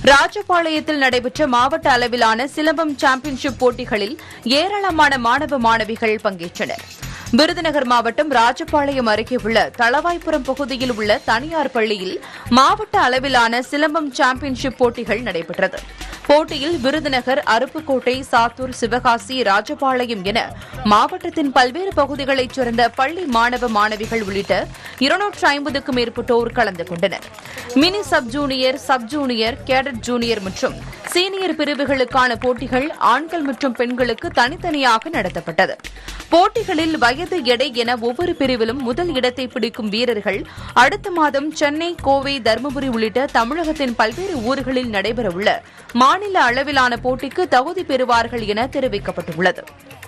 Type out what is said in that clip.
ராஜபாளையத்தில் நடைபெற்ற மாவட்ட அளவிலான சிலம்பம் சாம்பியன்ஷிப் போட்டிகளில் ஏராளமான மாணவ மாணவிகள் பங்கேற்றனர் விருதுநகர் மாவட்டம் ராஜபாளையம் அருகே உள்ள தளவாய்புரம் பகுதியில் உள்ள தனியார் பள்ளியில் மாவட்ட அளவிலான சிலம்பம் சாம்பியன்ஷிப் போட்டிகள் நடைபெற்றது போட்டியில் விருதுநகர் அருப்புக்கோட்டை சாத்தூர் சிவகாசி ராஜபாளையம் என மாவட்டத்தின் பல்வேறு பகுதிகளைச் சேர்ந்த பள்ளி மாணவ மாணவிகள் உள்ளிட்ட இருநூற்று ஐம்பதுக்கும் மேற்பட்டோர் கலந்து கொண்டனர் mini sub junior sub junior cadet junior மற்றும் சீனியர் பிரிவுகளுக்கான போட்டிகள் ஆண்கள் மற்றும் பெண்களுக்கு தனித்தனியாக நடத்தப்பட்டது போட்டிகளில் வயது எடை என ஒவ்வொரு பிரிவிலும் முதல் இடத்தை பிடிக்கும் வீரர்கள் அடுத்த மாதம் சென்னை கோவை தருமபுரி உள்ளிட்ட தமிழகத்தின் பல்வேறு ஊர்களில் நடைபெறவுள்ள மாநில அளவிலான போட்டிக்கு தகுதி பெறுவார்கள் என தெரிவிக்கப்பட்டுள்ளது